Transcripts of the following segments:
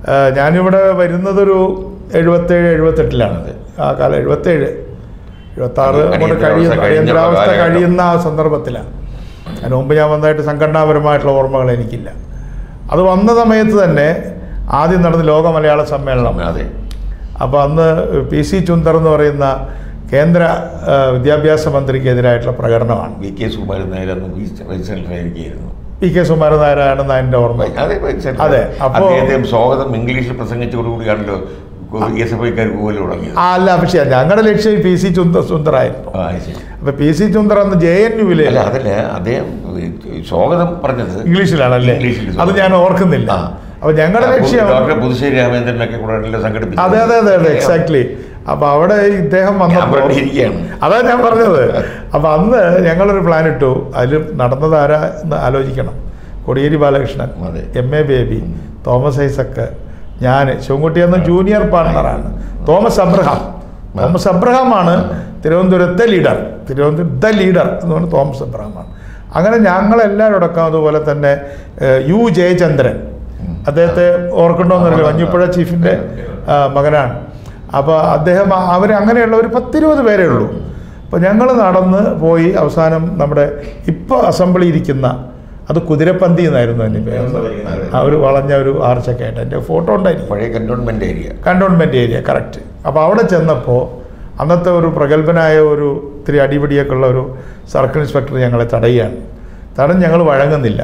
ആ, ഞാനിവിടെ വരുന്നതൊരു എഴുപത്തേഴ് എഴുപത്തെട്ടിലാണ് ആ കാലം എഴുപത്തേഴ് എഴുപത്താറ് കൊണ്ട് അടിയന്തരാവസ്ഥ കഴിയുന്ന കഴിഞ്ഞ അടിയന്തരാവസ്ഥ കാലഘട്ടം. കഴിയുന്ന ആ സന്ദർഭത്തിലാണ് അതിന് മുമ്പ് ഞാൻ വന്നതായിട്ട് സംഘടനാപരമായിട്ടുള്ള ഓർമ്മകൾ എനിക്കില്ല അത് വന്ന സമയത്ത് തന്നെ ആദ്യം നടന്ന ലോക മലയാള സമ്മേളനം അതെ അപ്പോൾ അന്ന് പി സി ചുന്ദർ എന്ന് പറയുന്ന കേന്ദ്ര ആ, വിദ്യാഭ്യാസ മന്ത്രിക്കെതിരായിട്ടുള്ള പ്രകടനമാണ് വി കെ സുകുമാരൻ നായർ അന്ന് വൈസ് വൈസ് സെക്രട്ടറിയായിരിക്കുന്നു പി കെ സുമാരൻ നായരാണെന്ന് എൻ്റെ ഓർമ്മ അതെ വൈസ് സെക്രട്ടറി. അതെ, അപ്പോ- അദ്ദേഹത്തെ സ്വാഗതം ഇംഗ്ലീഷിൽ പ്രസംഗിച്ചതോടുകൂടിയാണല്ലോ എസ് എഫ് ഐക്കാർ പോലും തുടങ്ങിയത് ആ അല്ല പക്ഷേ ഞങ്ങളുടെ ലക്ഷ്യം പി സി ചുന്ദർ സുന്ദറായിരുന്നു ആ, ശരി. അപ്പോൾ പി സി ചുന്ദർ അന്ന് ജെ എൻ യുവിലെ അല്ല അതല്ല അദ്ദേഹം സ്വാഗതം പറഞ്ഞത് ഇംഗ്ലീഷിലാണല്ലേ ഇംഗ്ലീഷിൽ അത് ഞാൻ ഓർക്കുന്നില്ല ആ. അപ്പോൾ ഞങ്ങളുടെ ലക്ഷ്യം ഡോക്ടർ പുതുശ്ശേരി രാമേന്ദ്രനൊക്കെ കൂടെ എല്ലാം സംഘടിപ്പിച്ചു അതെ അതെ അതെ അതെ എക്സാക്ട്ലി അപ്പോൾ അവിടെ ഇദ്ദേഹം ഞാൻ വന്നപ്പോൾ പറഞ്ഞിരിക്കുകയാണ് അതാ ഞാൻ പറഞ്ഞത് അപ്പം അന്ന് ഞങ്ങളൊരു പ്ലാൻ ഇട്ടു അതിൽ നടന്നത് ആരാ എന്ന് ആലോചിക്കണം കോടിയേരി ബാലകൃഷ്ണൻ അതെ. എം എ ബേബി തോമസ് ഐസക്ക് ഞാൻ ശിവൻകുട്ടി എന്ന ജൂനിയർ പാർട്ണറാണ് തോമസ് അബ്രഹാം തോമസ് അബ്രഹാമാണ് തിരുവനന്തപുരത്തെ ലീഡർ തിരുവനന്തപുരം ദ ലീഡർ എന്ന് പറഞ്ഞ തോമസ് അബ്രഹാമാണ് അങ്ങനെ ഞങ്ങളെല്ലാവരും അടക്കം അതുപോലെ തന്നെ ഏഹ്, യു ജയചന്ദ്രൻ അദ്ദേഹത്തെ ഓർക്കണമെന്നറിയില്ല വഞ്ഞിപ്പുഴ ചീഫിൻ്റെ ആ, മകനാണ് അപ്പോൾ അദ്ദേഹം അവർ അങ്ങനെയുള്ള ഒരു പത്തിരുപത് പേരേ ഉള്ളൂ അപ്പോൾ ഞങ്ങൾ നടന്ന് പോയി അവസാനം നമ്മുടെ ഇപ്പോൾ അസംബ്ലി ഇരിക്കുന്ന അത് കുതിരപ്പന്തി എന്നായിരുന്നു അതിൻ്റെ പേര് ആ ഒരു വളഞ്ഞ ഒരു ആർച്ചൊക്കെ ആയിട്ട് എൻ്റെ ഫോട്ടോ ഉണ്ടായിരിക്കും പഴയ cantonment area cantonment area correct അപ്പോൾ അവിടെ ചെന്നപ്പോൾ അന്നത്തെ ഒരു പ്രഗത്ഭനായ ഒരു ഇത്തിരി അടിപിടിയൊക്കെ ഉള്ള ഒരു സർക്കിൾ ഇൻസ്പെക്ടർ ഞങ്ങളെ തടയുകയാണ് തടഞ്ഞ് ഞങ്ങൾ വഴങ്ങുന്നില്ല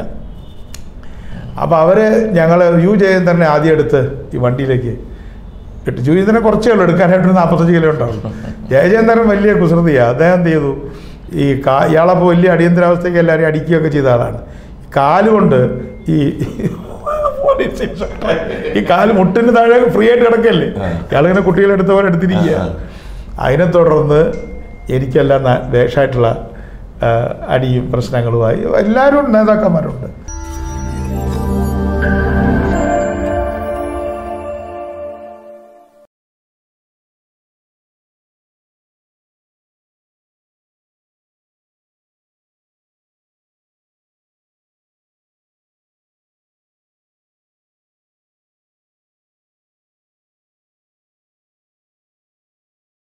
അപ്പോൾ അവർ ഞങ്ങൾ യു ജയചന്ദ്രനെ ആദ്യം എടുത്ത് ഈ വണ്ടിയിലേക്ക് ഇട്ടു യു ജയചന്ദ്രനെ കുറച്ചേ ഉള്ളൂ എടുക്കാനായിട്ട് ഒരു നാൽപ്പത്തഞ്ച് കിലോ ഉണ്ടാവുള്ളൂ ജയചന്ദ്രൻ വലിയ കുസൃതിയാണ് അദ്ദേഹം എന്ത് ചെയ്തു ഈ കാ ഇയാളപ്പോൾ വലിയ അടിയന്തരാവസ്ഥയ്ക്ക് എല്ലാവരെയും അടിക്കുകയൊക്കെ ചെയ്ത ആളാണ് കാലുകൊണ്ട് ഈ പോലീസ് ഇൻസ്പെക്ടറെ ഈ കാല് മുട്ടിന് താഴെ ഫ്രീ ആയിട്ട് കിടക്കല്ലേ ആ. ഇയാളിങ്ങനെ കുട്ടികളെ എടുത്ത പോലെ എടുത്തിരിക്കുക ആ, അതിനെ തുടർന്ന് എനിക്കെല്ലാം ന- വേഷമായിട്ടുള്ള ആ, അടിയും പ്രശ്നങ്ങളുമായി എല്ലാവരും നേതാക്കന്മാരുണ്ട്